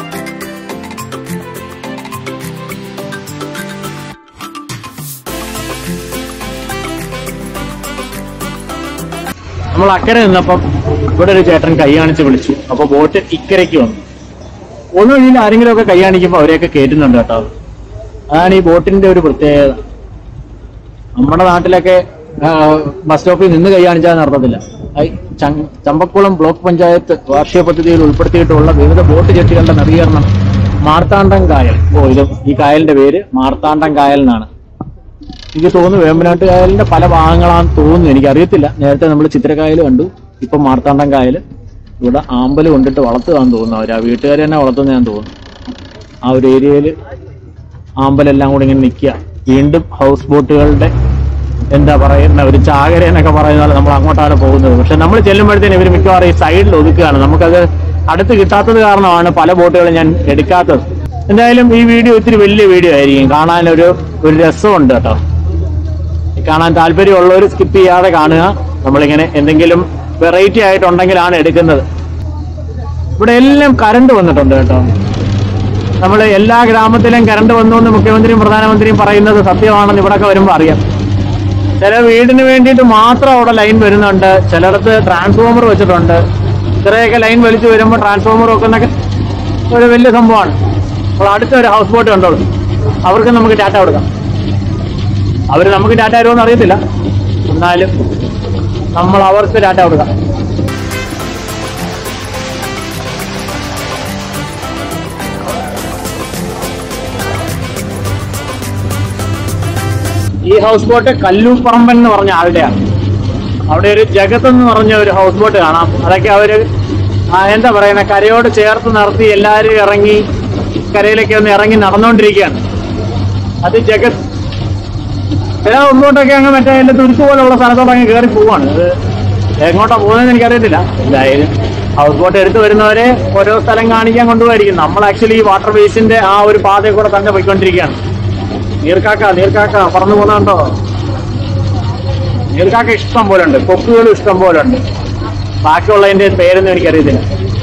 നമ്മൾ അക്കരെ നിന്നപ്പം ഇവിടെ ഒരു ചേട്ടൻ കൈ കാണിച്ച് വിളിച്ചു അപ്പൊ ബോട്ട് ഇക്കരയ്ക്ക് വന്നു ഒന്ന് കഴിഞ്ഞാൽ ആരെങ്കിലും ഒക്കെ കൈ കാണിക്കുമ്പോൾ അവരെയൊക്കെ കയറ്റുന്നുണ്ട് കേട്ടോ അതാണ് ഈ ബോട്ടിന്റെ ഒരു പ്രത്യേകത നമ്മുടെ നാട്ടിലൊക്കെ ബസ് സ്റ്റോപ്പിൽ നിന്ന് കൈ കാണിച്ചാൽ നടത്തത്തില്ല ഐ, ചങ്- ചമ്പക്കുളം ബ്ലോക്ക് പഞ്ചായത്ത് വാർഷിക പദ്ധതിയിൽ ഉൾപ്പെടുത്തിയിട്ടുള്ള വിവിധ ബോട്ട് ജെട്ടികളുടെ നവീകരണം മാർത്താണ്ഡം കായൽ ഓ ഇത് ഈ കായലിന്റെ പേര് മാർത്താണ്ഡം കായൽ എന്നാണ് എനിക്ക് തോന്നുന്നു വേമ്പനാട്ട് കായലിന്റെ പല ഭാഗങ്ങളാണെന്ന് തോന്നുന്നു എനിക്ക് അറിയത്തില്ല നേരത്തെ നമ്മൾ ചിത്രക്കായൽ കണ്ടു ഇപ്പൊ മാർത്താണ്ഡം കായൽ ഇവിടെ ആമ്പല് കൊണ്ടിട്ട് വളർത്തുകയാന്ന് തോന്നുന്നു അവർ ആ വീട്ടുകാർ തന്നെ വളർത്തുന്ന ഞാൻ തോന്നുന്നു ആ ഒരു ഏരിയയിൽ ആമ്പലെല്ലാം കൂടി ഇങ്ങനെ നിൽക്കുക വീണ്ടും ഹൗസ് ബോട്ടുകളുടെ എന്താ പറയുന്ന ഒരു ചാകര എന്നൊക്കെ പറയുന്ന പോലെ നമ്മൾ അങ്ങോട്ടാണ് പോകുന്നത് പക്ഷെ നമ്മൾ ചെല്ലുമ്പോഴത്തേന് ഇവർ മിക്കവാറും ഈ സൈഡിൽ ഒതുക്കുകയാണ് നമുക്കത് അടുത്ത് കിട്ടാത്തത് കാരണമാണ് പല ബോട്ടുകളും ഞാൻ എടുക്കാത്തത് എന്തായാലും ഈ വീഡിയോ ഇത്തിരി വലിയ വീഡിയോ ആയിരിക്കും കാണാൻ ഒരു ഒരു രസമുണ്ട് കേട്ടോ കാണാൻ താല്പര്യമുള്ളവർ സ്കിപ്പ് ചെയ്യാതെ കാണുക നമ്മളിങ്ങനെ എന്തെങ്കിലും വെറൈറ്റി ആയിട്ടുണ്ടെങ്കിലാണ് എടുക്കുന്നത് ഇവിടെ എല്ലാം കറണ്ട് വന്നിട്ടുണ്ട് കേട്ടോ നമ്മൾ എല്ലാ ഗ്രാമത്തിലും കറണ്ട് വന്നു എന്ന് മുഖ്യമന്ത്രിയും പ്രധാനമന്ത്രിയും പറയുന്നത് സത്യമാണെന്ന് ഇവിടൊക്കെ വരുമ്പോൾ അറിയാം ചില വീടിന് വേണ്ടിയിട്ട് മാത്രം അവിടെ ലൈൻ വരുന്നുണ്ട് ചിലയിടത്ത് ട്രാൻസ്ഫോമർ വെച്ചിട്ടുണ്ട് ഇത്രയൊക്കെ ലൈൻ വലിച്ചു വരുമ്പോൾ ട്രാൻസ്ഫോമർ വെക്കുന്നൊക്കെ ഒരു വലിയ സംഭവമാണ് അപ്പോൾ അടുത്ത ഒരു ഹൗസ് ബോട്ട് കണ്ടോളൂ അവർക്ക് നമുക്ക് ടാറ്റ കൊടുക്കാം അവർ നമുക്ക് ടാറ്റ തരുമെന്ന് അറിയത്തില്ല എന്നാലും നമ്മൾ അവർക്ക് ടാറ്റ കൊടുക്കാം ഈ ഹൗസ് ബോട്ട് കല്ലൂപ്പറമ്പൻ എന്ന് പറഞ്ഞ ആളുടെയാണ് അവിടെ ഒരു ജഗത്ത് എന്ന് പറഞ്ഞ ഒരു ഹൗസ് ബോട്ട് കാണാം അതൊക്കെ അവര് ആ, എന്താ പറയുന്ന കരയോട് ചേർത്ത് നിർത്തി എല്ലാവരും ഇറങ്ങി കരയിലേക്ക് ഒന്ന് ഇറങ്ങി നടന്നുകൊണ്ടിരിക്കുകയാണ് അത് ജഗത് ചില ഉള്ളോട്ടൊക്കെ അങ്ങ് മറ്റേ അതിന്റെ തുരുത്ത് പോലുള്ള സ്ഥലത്തോട്ട് അങ്ങ് കയറി പോവാണ് അത് എങ്ങോട്ടാ പോകുന്നതെന്ന് എനിക്കറിയത്തില്ല എന്തായാലും ഹൗസ് ബോട്ട് എടുത്തു വരുന്നവരെ ഓരോ സ്ഥലം കാണിക്കാൻ കൊണ്ടുപോയിരിക്കും നമ്മൾ ആക്ച്വലി ഈ വാട്ടർ ബേസിന്റെ ആ ഒരു പാതയിൽ കൂടെ തന്നെ പോയിക്കൊണ്ടിരിക്കുകയാണ് നീർക്കാക്ക നീർക്കാക്ക പറന്നു പോകുന്നുണ്ടോ നീർക്കാക്ക ഇഷ്ടം പോലെ ഉണ്ട് കൊക്കുകളും ഇഷ്ടം പോലെ ഉണ്ട് ബാക്കിയുള്ളതിന്റെ പേരൊന്നും എനിക്കറിയത്തില്ല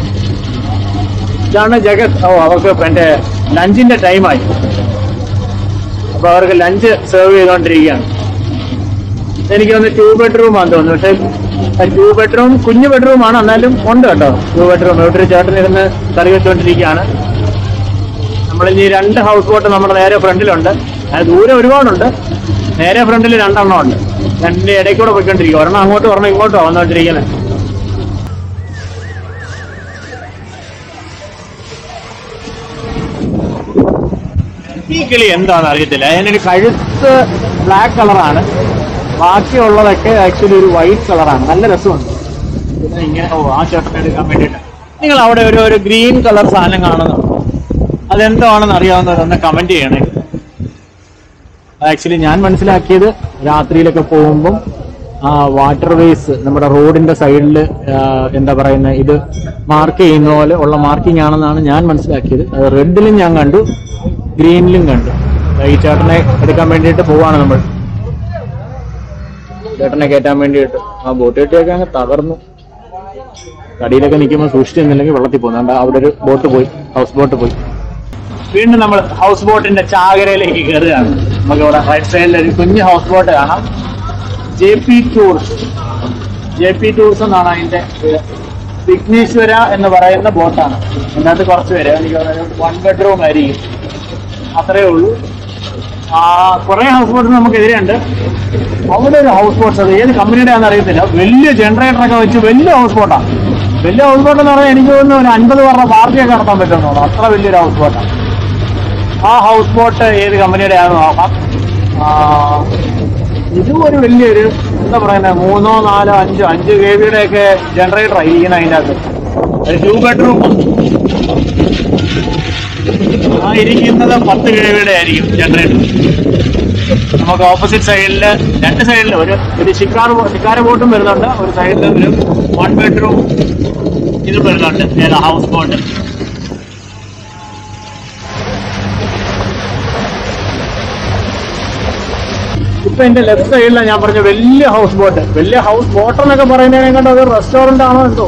ഇതാണ് ജഗത് ഓ അവർക്ക് എന്റെ ലഞ്ചിന്റെ ടൈമായി അപ്പൊ അവർക്ക് ലഞ്ച് സെർവ് ചെയ്തുകൊണ്ടിരിക്കുകയാണ് എനിക്ക് ഒന്ന് ടൂ ബെഡ്റൂം ആണെന്ന് തോന്നുന്നു പക്ഷെ ടൂ ബെഡ്റൂം കുഞ്ഞു ബെഡ്റൂം ആണ് എന്നാലും ഉണ്ട് കേട്ടോ ടൂ ബെഡ്റൂം ഇവിടെ ഒരു ചേട്ടൻ ഇരുന്ന് കറി വെച്ചുകൊണ്ടിരിക്കുകയാണ് നമ്മളിനി രണ്ട് ഹൗസ് ബോട്ട് നമ്മുടെ നേരെ ഫ്രണ്ടിലുണ്ട് അത് ദൂരെ ഒരുപാടുണ്ട് നേരെ ഫ്രണ്ടിൽ രണ്ടെണ്ണം ഉണ്ട് രണ്ടിന്റെ ഇടയ്ക്ക് കൂടെ പോയിക്കൊണ്ടിരിക്കും ഒരെണ്ണം അങ്ങോട്ടും ഒരെണ്ണം ഇങ്ങോട്ടും വന്നുകൊണ്ടിരിക്കുന്നത് ഈ കിളി എന്താണെന്ന് അറിയത്തില്ല അതിനൊരു കഴുത്ത് ബ്ലാക്ക് കളറാണ് ബാക്കിയുള്ളതൊക്കെ ആക്ച്വലി ഒരു വൈറ്റ് കളറാണ് നല്ല രസമുണ്ട് പിന്നെ ഇങ്ങനെ ഓ ആ ചേട്ടനെ എടുക്കാൻ വേണ്ടിയിട്ട് നിങ്ങൾ അവിടെ ഒരു ഒരു ഗ്രീൻ കളർ സാധനം കാണുന്നുണ്ടോ അതെന്താണെന്ന് അറിയാവുന്നവരൊന്ന് കമന്റ് ചെയ്യണേ ആക്ച്വലി ഞാൻ മനസ്സിലാക്കിയത് രാത്രിയിലൊക്കെ പോകുമ്പം ആ വാട്ടർ വേസ് നമ്മുടെ റോഡിന്റെ സൈഡിൽ എന്താ പറയുന്ന ഇത് മാർക്ക് ചെയ്യുന്ന പോലെ ഉള്ള മാർക്കിംഗ് ആണെന്നാണ് ഞാൻ മനസ്സിലാക്കിയത് അത് റെഡിലും ഞാൻ കണ്ടു ഗ്രീനിലും കണ്ടു ഈ ചേട്ടനെ എടുക്കാൻ വേണ്ടിയിട്ട് പോവാണ് നമ്മൾ ചേട്ടനെ കയറ്റാൻ വേണ്ടിയിട്ട് ആ ബോട്ട് കെട്ടിയൊക്കെ അങ്ങ് തകർന്നു കടിയിലൊക്കെ നിൽക്കുമ്പോൾ സൂക്ഷിച്ചിരുന്നില്ലെങ്കിൽ വെള്ളത്തിൽ പോകുന്നുണ്ട് അവിടെ ഒരു ബോട്ട് പോയി ഹൗസ് ബോട്ട് പോയി വീണ്ടും നമ്മൾ ഹൗസ് ബോട്ടിന്റെ ചാകരയിലേക്ക് കയറുകയാണ് നമുക്ക് ഇവിടെ റൈറ്റ് സൈഡിൽ ഒരു കുഞ്ഞ് ഹൗസ് ബോട്ട് കാണാം J P tours J P tours എന്നാണ് അതിന്റെ പേര്. വിഘ്നേശ്വര എന്ന് പറയുന്ന ബോട്ടാണ് അതിനകത്ത് കുറച്ച് പേര് എനിക്ക് തോന്നുന്നു വൺ ബെഡ്റൂം ആയിരിക്കും അത്രേ ഉള്ളൂ ആ കുറെ ഹൗസ് ബോട്ട് നമുക്കെതിരെയുണ്ട് അവിടെ ഒരു ഹൗസ് ബോട്ട്സ് അത് ഏത് കമ്പനിയുടെ ആണെന്ന് അറിയത്തില്ല വലിയ ജനറേറ്റർ ഒക്കെ വെച്ച് വലിയ ഹൗസ് ബോട്ടാണ് വലിയ ഹൗസ് ബോട്ട് എന്ന് പറഞ്ഞാൽ എനിക്ക് തോന്നുന്നു ഒരു അൻപത് പേരുടെ പാർട്ടിയൊക്കെ നടത്താൻ പറ്റുമെന്ന് തോന്നുന്നു അത്ര വലിയൊരു ഹൗസ് ബോട്ടാണ് ആ ഹൗസ് ബോട്ട് ഏത് കമ്പനിയുടെ ആണെന്ന് നോക്കാം ആ, ഇതും ഒരു വലിയൊരു എന്താ പറയുന്നത് മൂന്നോ നാലോ അഞ്ചോ അഞ്ച് കെ ബിയുടെ ഒക്കെ ജനറേറ്റർ ആയിരിക്കണം അതിൻ്റെ അകത്ത് ഒരു ടൂ ബെഡ്റൂം ആ ഇരിക്കുന്നത് പത്ത് കെ ബിയുടെ ആയിരിക്കും ജനറേറ്റർ നമുക്ക് ഓപ്പോസിറ്റ് സൈഡിൽ രണ്ട് സൈഡിൽ ഒരു ഒരു ഷിക്കാർ ഷിക്കാര ബോട്ടും വരുന്നുണ്ട് ഒരു സൈഡിൽ ഒരു വൺ ബെഡ്റൂം ഇത് വരുന്നുണ്ട് ഏതാ ഹൗസ് ബോട്ട് ഇപ്പൊ എന്റെ ലെഫ്റ്റ് സൈഡിലാണ് ഞാൻ പറഞ്ഞ വലിയ ഹൗസ് ബോട്ട് വലിയ ഹൗസ് ബോട്ട് എന്നൊക്കെ പറയുന്നതിനെ കണ്ട് അത് റെസ്റ്റോറന്റ് ആണോ എന്തോ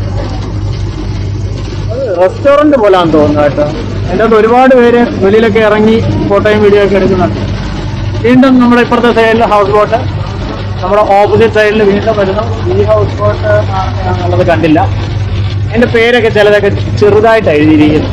റെസ്റ്റോറന്റ് പോലാന്ന് തോന്നുന്നു കേട്ടോ അതിൻ്റെ അകത്ത് ഒരുപാട് പേര് വെളിയിലൊക്കെ ഇറങ്ങി ഫോട്ടോയും വീഡിയോ ഒക്കെ എടുക്കുന്നുണ്ട് വീണ്ടും നമ്മുടെ ഇപ്പുറത്തെ സൈഡിൽ ഹൗസ് ബോട്ട് നമ്മുടെ ഓപ്പോസിറ്റ് സൈഡിൽ വീണ്ടും വരുന്നു ഈ ഹൗസ് ബോട്ട് എന്നുള്ളത് കണ്ടില്ല അതിന്റെ പേരൊക്കെ ചിലതൊക്കെ ചെറുതായിട്ട് എഴുതിയിരിക്കുന്നു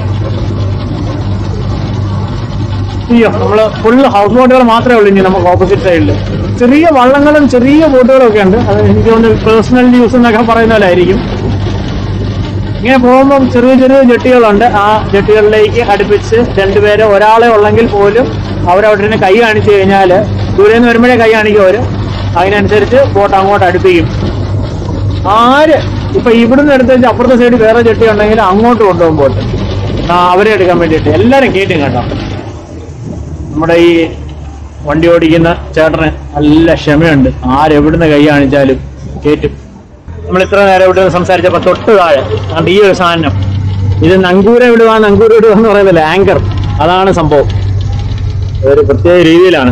അയ്യോ നമ്മള് ഫുള്ള് ഹൗസ് ബോട്ടുകൾ മാത്രമേ ഉള്ളൂ ഇനി നമുക്ക് ഓപ്പോസിറ്റ് സൈഡിൽ ചെറിയ വള്ളങ്ങളും ചെറിയ ബോട്ടുകളും ഒക്കെ ഉണ്ട് അത് എനിക്ക് തോന്നുന്നു പേഴ്സണൽ യൂസ് എന്നൊക്കെ പറയുന്ന പോലെ ആയിരിക്കും ഇങ്ങനെ പോകുമ്പോൾ ചെറിയ ചെറിയ ജെട്ടികളുണ്ട് ആ ജെട്ടികളിലേക്ക് അടുപ്പിച്ച് രണ്ടുപേരെ ഒരാളെ ഉള്ളെങ്കിൽ പോലും അവരവിടെ നിന്ന് കൈ കാണിച്ചു കഴിഞ്ഞാൽ ദൂരെ നിന്ന് വരുമ്പോഴേ കൈ കാണിക്കും അവര് അതിനനുസരിച്ച് ബോട്ട് അങ്ങോട്ട് അടുപ്പിക്കും ആര് ഇപ്പൊ ഇവിടുന്ന് എടുത്ത് വെച്ച് അപ്പുറത്തെ സൈഡിൽ വേറെ ജെട്ടി ഉണ്ടെങ്കിൽ അങ്ങോട്ട് കൊണ്ടുപോകും ബോട്ട് ആ, അവരെ എടുക്കാൻ വേണ്ടിയിട്ട് എല്ലാരും കേട്ടും കേട്ടോ നമ്മുടെ ഈ വണ്ടി ഓടിക്കുന്ന ചേട്ടന് നല്ല ക്ഷമയുണ്ട് ആരെവിടുന്ന് കൈ കാണിച്ചാലും കേറ്റും നമ്മൾ ഇത്ര നേരം ഇവിടെ സംസാരിച്ചപ്പോ തൊട്ട് താഴെ അതുകൊണ്ട് ഈ ഒരു സാധനം ഇത് നങ്കൂര വിടുക നങ്കൂര വിടുക എന്ന് പറയുന്നില്ല ആങ്കർ അതാണ് സംഭവം ഒരു പ്രത്യേക രീതിയിലാണ്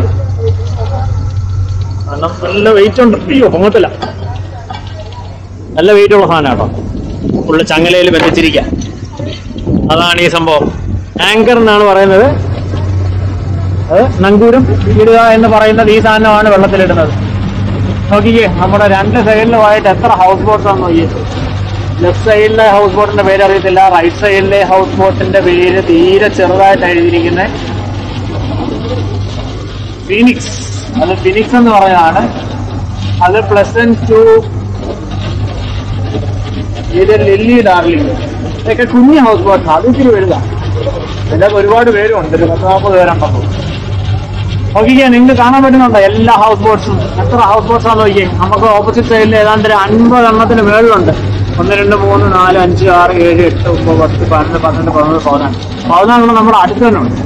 കാരണം നല്ല വെയിറ്റ് ഉണ്ട് അയ്യോ പൊങ്ങത്തില്ല നല്ല വെയിറ്റ് ഉള്ള സാധനം കേട്ടോ ഫുള്ള് ചങ്ങലയിൽ ബന്ധിച്ചിരിക്കുക അതാണ് ഈ സംഭവം ആങ്കർ എന്നാണ് പറയുന്നത് അത് നങ്കൂരം ഇടുക എന്ന് പറയുന്നത് ഈ സാധനമാണ് വെള്ളത്തിലിടുന്നത് നോക്കിക്കേ നമ്മുടെ രണ്ട് സൈഡിലുമായിട്ട് എത്ര ഹൗസ് ബോട്ട്സ് ആണ് നോക്കിയേ ലെഫ്റ്റ് സൈഡിലെ ഹൗസ് ബോട്ടിന്റെ പേര് അറിയത്തില്ല റൈറ്റ് സൈഡിലെ ഹൗസ് ബോട്ടിന്റെ പേര് തീരെ ചെറുതായിട്ട് എഴുതിയിരിക്കുന്നത് ഫിനിക്സ് അത് ഫിനിക്സ് എന്ന് പറയുന്നതാണ് അത് പ്ലസന്റ് ടു ഇത് ലില്ലി ഡാർലിംഗ് ഇതൊക്കെ കുഞ്ഞു ഹൗസ് ബോട്ടാണ് അത് ഇത്തിരി വലുതാണ് ഇതിലൊക്കെ ഒരുപാട് പേരുണ്ട് ഒരു പത്ത് നാൽപ്പത് പേരുണ്ടപ്പോൾ നോക്കിക്കേ നിങ്ങൾക്ക് കാണാൻ പറ്റുന്നുണ്ടോ എല്ലാ ഹൗസ് ബോട്ട്സും എത്ര ഹൗസ് ബോട്ട്സ് ആണെന്ന് നോക്കിയേ നമുക്ക് ഓപ്പോസിറ്റ് സൈഡിൽ ഏതാണ്ട് ഒരു അൻപത് എണ്ണത്തിന് മേളിലുണ്ട് ഒന്ന് രണ്ട് മൂന്ന് നാല് അഞ്ച് ആറ് ഏഴ് എട്ട് ഒമ്പത് പത്ത് പതിനൊന്ന് പന്ത്രണ്ട് പതിനൊന്ന് പതിനാല് പതിനാലെണ്ണം നമ്മുടെ അടുത്ത് തന്നെ ഉണ്ട്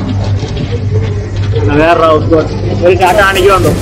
വേറെ ഹൗസ് ബോട്ട് ഒരു ചാട്ട കാണിക്കുന്നുണ്ടോ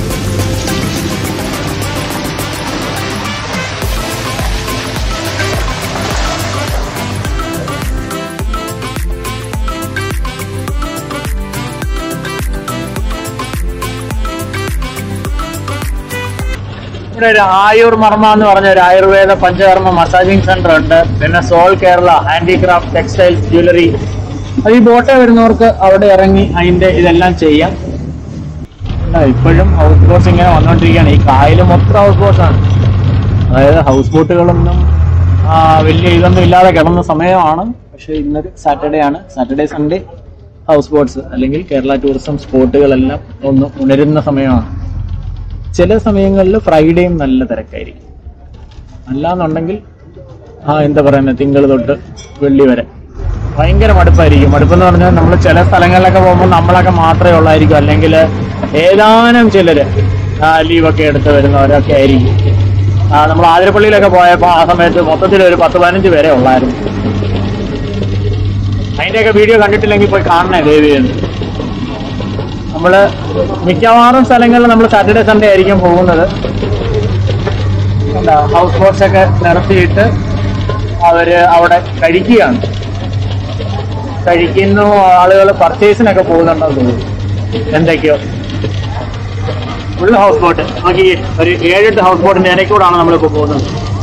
ഇവിടെ ഒരു ആയൂർ മർമ്മ എന്ന് പറഞ്ഞ ഒരു ആയുർവേദ പഞ്ചകർമ്മ മസാജിങ് സെന്റർ ഉണ്ട് പിന്നെ soul Kerala handicraft textiles jewellery അത് ഈ ബോട്ടെ വരുന്നവർക്ക് അവിടെ ഇറങ്ങി അതിന്റെ ഇതെല്ലാം ചെയ്യാം ആ, ഇപ്പോഴും ഹൗസ് ബോട്ട്സ് ഇങ്ങനെ വന്നുകൊണ്ടിരിക്കുകയാണ് ഈ കായൽ മൊത്തം ഹൗസ് ബോട്ട്സ് ആണ് അതായത് ഹൗസ് ബോട്ടുകളൊന്നും ആ, വലിയ ഇതൊന്നും ഇല്ലാതെ കിടന്ന സമയമാണ് പക്ഷെ ഇന്നൊരു സാറ്റർഡേ ആണ് സാറ്റർഡേ സൺഡേ ഹൗസ് ബോട്ട്സ് അല്ലെങ്കിൽ കേരള ടൂറിസം സ്പോട്ടുകളെല്ലാം ഒന്ന് ഉണരുന്ന സമയമാണ് ചില സമയങ്ങളിൽ ഫ്രൈഡേയും നല്ല തിരക്കായിരിക്കും അല്ലാന്നുണ്ടെങ്കിൽ ആ എന്താ പറയുന്നത് തിങ്കൾ തൊട്ട് വെള്ളി വരെ ഭയങ്കര മടുപ്പായിരിക്കും മടുപ്പെന്ന് പറഞ്ഞാൽ നമ്മൾ ചില സ്ഥലങ്ങളിലൊക്കെ പോകുമ്പോൾ നമ്മളൊക്കെ മാത്രമേ ഉള്ളായിരിക്കും അല്ലെങ്കിൽ ഏതാനും ചിലര് ലീവൊക്കെ എടുത്ത് വരുന്നവരൊക്കെ ആയിരിക്കും ആ, നമ്മൾ ആതിരപ്പള്ളിയിലൊക്കെ പോയപ്പോൾ ആ സമയത്ത് മൊത്തത്തിൽ ഒരു പത്ത് പതിനഞ്ച് പേരെ ഉള്ളായിരുന്നു അതിന്റെയൊക്കെ വീഡിയോ കണ്ടിട്ടില്ലെങ്കിൽ പോയി കാണണേ ദേവി എന്ന് നമ്മള് മിക്കവാറും സ്ഥലങ്ങളിൽ നമ്മൾ സാറ്റർഡേ സൺഡേ ആയിരിക്കും പോകുന്നത് എന്താ ഹൗസ് ബോട്ട്സ് ഒക്കെ നിർത്തിയിട്ട് അവര് അവിടെ കഴിക്കുകയാണ് കഴിക്കുന്നു ആളുകൾ പർച്ചേസിനൊക്കെ പോകുന്നുണ്ടെന്ന് തോന്നുന്നു എന്തൊക്കെയോ ഫുൾ ഹൗസ് ബോട്ട് നോക്കി ഒരു ഏഴെട്ട് ഹൗസ് ബോട്ടിന്റെ ഇടയ്ക്കൂടാണ് നമ്മളിപ്പോൾ പോകുന്നത്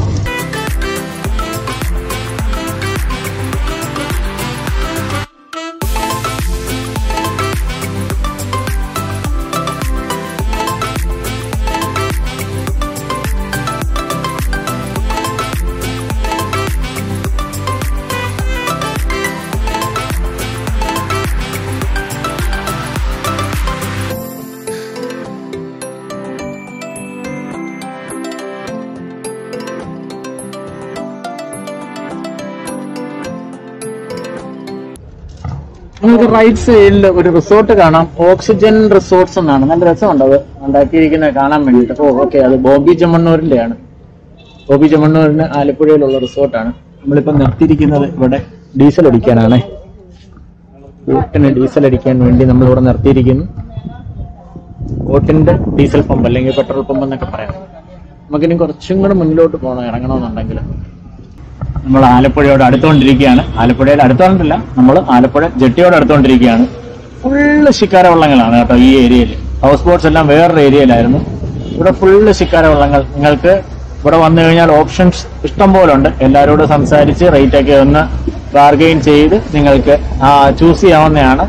നമുക്ക് റൈറ്റ് സൈഡിൽ ഒരു റിസോർട്ട് കാണാം ഓക്സിജൻ റിസോർട്ട്സ് എന്നാണ് നല്ല രസമുണ്ട് അത് ഉണ്ടാക്കിയിരിക്കുന്നത് കാണാൻ വേണ്ടിയിട്ട് ഓ ഓക്കെ അത് ബോബി ചെമ്മണ്ണൂരിന്റെ ആണ് ബോബി ചെമ്മണ്ണൂരിന് ആലപ്പുഴയിലുള്ള റിസോർട്ടാണ് നമ്മളിപ്പോ നിർത്തിയിരിക്കുന്നത് ഇവിടെ ഡീസൽ അടിക്കാനാണ് ബോട്ടിന് ഡീസൽ അടിക്കാൻ വേണ്ടി നമ്മൾ ഇവിടെ നിർത്തിയിരിക്കുന്നു ബോട്ടിന്റെ ഡീസൽ പമ്പ് അല്ലെങ്കിൽ പെട്രോൾ പമ്പ് എന്നൊക്കെ പറയാം നമുക്കിനി കുറച്ചും കൂടെ മുന്നിലോട്ട് പോകണം ഇറങ്ങണമെന്നുണ്ടെങ്കിൽ നമ്മൾ ആലപ്പുഴയോട് അടുത്തുകൊണ്ടിരിക്കുകയാണ് ആലപ്പുഴയിൽ അടുത്തോണ്ടല്ല നമ്മൾ ആലപ്പുഴ ജെട്ടിയോട് അടുത്തുകൊണ്ടിരിക്കുകയാണ് ഫുള്ള് ശിക്കാര വള്ളങ്ങളാണ് കേട്ടോ ഈ ഏരിയയിൽ ഹൗസ് ബോട്ട്സ് എല്ലാം വേറൊരു ഏരിയയിലായിരുന്നു ഇവിടെ ഫുള്ള് ശിക്കാര വള്ളങ്ങൾ നിങ്ങൾക്ക് ഇവിടെ വന്നു കഴിഞ്ഞാൽ ഓപ്ഷൻസ് ഇഷ്ടം പോലെ ഉണ്ട് എല്ലാവരോടും സംസാരിച്ച് റേറ്റ് ഒക്കെ ഒന്ന് ബാർഗെയിൻ ചെയ്ത് നിങ്ങൾക്ക് ചൂസ് ചെയ്യാവുന്നതാണ്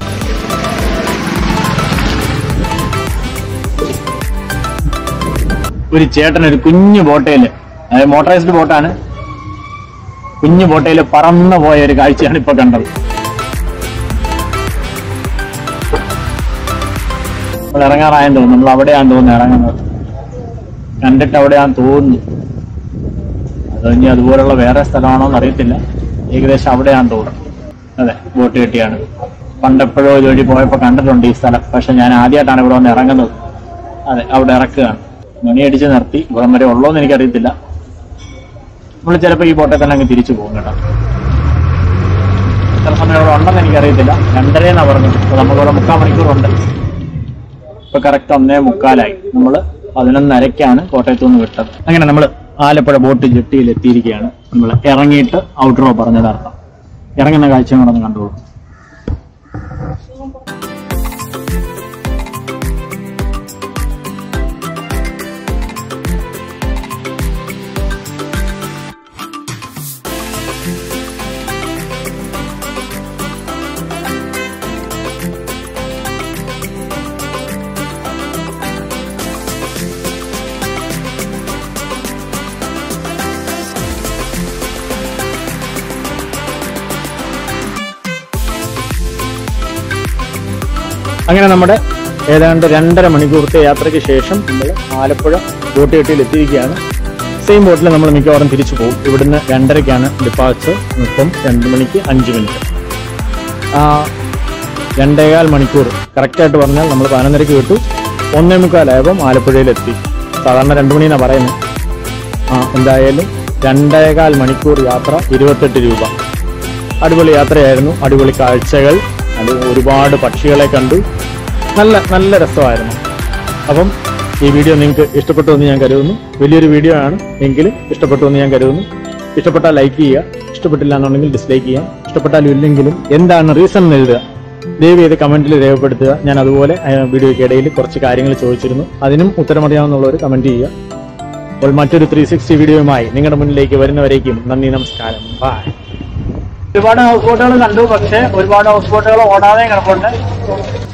ഒരു ചേട്ടൻ ഒരു കുഞ്ഞു ബോട്ടയില് അതായത് മോട്ടറൈസ്ഡ് ബോട്ടാണ് കുഞ്ഞു ബോട്ടയിൽ പറന്നു പോയ ഒരു കാഴ്ചയാണ് ഇപ്പൊ കണ്ടത് നമ്മൾ ഇറങ്ങാറായെന്ന് തോന്നുന്നു നമ്മൾ അവിടെയാന്ന് തോന്നുന്നു ഇറങ്ങുന്നത് കണ്ടിട്ട് അവിടെയാന്ന് തോന്നുന്നു അത് ഇനി അതുപോലുള്ള വേറെ സ്ഥലമാണോ എന്ന് അറിയത്തില്ല ഏകദേശം അവിടെയാന്ന് തോന്നുന്നു അതെ ബോട്ട് കെട്ടിയാണ് പണ്ടെപ്പോഴോ ഇതുവഴി പോയപ്പോൾ കണ്ടിട്ടുണ്ട് ഈ സ്ഥലം പക്ഷെ ഞാൻ ആദ്യമായിട്ടാണ് ഇവിടെ വന്ന് ഇറങ്ങുന്നത് അതെ അവിടെ ഇറക്കുകയാണ് മണിയടിച്ച് നിർത്തി ഇവിടം വരെ ഉള്ളോ എന്ന് എനിക്കറിയത്തില്ല നമ്മൾ ചിലപ്പോൾ ഈ ബോട്ടിൽ തന്നെ അങ്ങ് തിരിച്ചു പോകും കേട്ടോ എത്ര സമയം ഇവിടെ ഉണ്ടെന്ന് എനിക്കറിയത്തില്ല രണ്ടരയെന്നാ പറഞ്ഞത് അപ്പൊ നമുക്കിവിടെ മുക്കാൽ മണിക്കൂറുണ്ട് ഇപ്പൊ കറക്റ്റ് ഒന്നേ മുക്കാലായി നമ്മൾ പതിനൊന്നരക്കാണ് കോട്ടയത്തു നിന്ന് വിട്ടത് അങ്ങനെ നമ്മൾ ആലപ്പുഴ ബോട്ട് ജെട്ടിയിൽ എത്തിയിരിക്കുകയാണ് നമ്മൾ ഇറങ്ങിയിട്ട് ഔട്ട്റോ പറഞ്ഞതർത്ഥം ഇറങ്ങുന്ന കാഴ്ചയും കൂടെ ഒന്ന് കണ്ടോളൂ അങ്ങനെ നമ്മുടെ ഏതാണ്ട് രണ്ടര മണിക്കൂറത്തെ യാത്രയ്ക്ക് ശേഷം നമ്മൾ ആലപ്പുഴ ബോട്ട് കെട്ടിയിൽ എത്തിയിരിക്കുകയാണ് സെയിം ബോട്ടിൽ നമ്മൾ മിക്കവാറും തിരിച്ചു പോകും ഇവിടുന്ന് രണ്ടരയ്ക്കാണ് ഡിപ്പാച്ചർ ഇപ്പം രണ്ട് മണിക്ക് അഞ്ച് മിനിറ്റ് ആ രണ്ടേകാൽ മണിക്കൂർ കറക്റ്റായിട്ട് പറഞ്ഞാൽ നമ്മൾ പതിനൊന്നരയ്ക്ക് വിട്ടു ഒന്നേ മുക്കാലായപ്പം ആലപ്പുഴയിലെത്തി സാധാരണ രണ്ട് മണിന്നാണ് പറയുന്നത് ആ എന്തായാലും രണ്ടേകാൽ മണിക്കൂർ യാത്ര ഇരുപത്തെട്ട് രൂപ അടിപൊളി യാത്രയായിരുന്നു അടിപൊളി കാഴ്ചകൾ അത് ഒരുപാട് പക്ഷികളെ കണ്ടു നല്ല നല്ല രസമായിരുന്നു അപ്പം ഈ വീഡിയോ നിങ്ങൾക്ക് ഇഷ്ടപ്പെട്ടു എന്ന് ഞാൻ കരുതുന്നു വലിയൊരു വീഡിയോ ആണ് എങ്കിലും ഇഷ്ടപ്പെട്ടു എന്ന് ഞാൻ കരുതുന്നു ഇഷ്ടപ്പെട്ടാൽ ലൈക്ക് ചെയ്യുക ഇഷ്ടപ്പെട്ടില്ല എന്നുണ്ടെങ്കിൽ ഡിസ്ലൈക്ക് ചെയ്യാം ഇഷ്ടപ്പെട്ടാലും ഇല്ലെങ്കിലും എന്താണ് റീസൺ എന്ന് എഴുതുക ദയവ് ചെയ്ത് കമന്റിൽ രേഖപ്പെടുത്തുക ഞാൻ അതുപോലെ ആ, വീഡിയോയ്ക്ക് ഇടയിൽ കുറച്ച് കാര്യങ്ങൾ ചോദിച്ചിരുന്നു അതിനും ഉത്തരമറിയാവുന്നുള്ളവർ കമന്റ് ചെയ്യുക അപ്പോൾ മറ്റൊരു ത്രീ സിക്സ്റ്റി വീഡിയോയുമായി നിങ്ങളുടെ മുന്നിലേക്ക് വരുന്നവരേക്കും നന്ദി നമസ്കാരം ബൈ ഒരുപാട് ഹൗസ് ബോട്ടുകൾ കണ്ടു പക്ഷെ ഒരുപാട് ഹൗസ് ബോട്ടുകൾ ഓടാതെ കിടപ്പുണ്ട്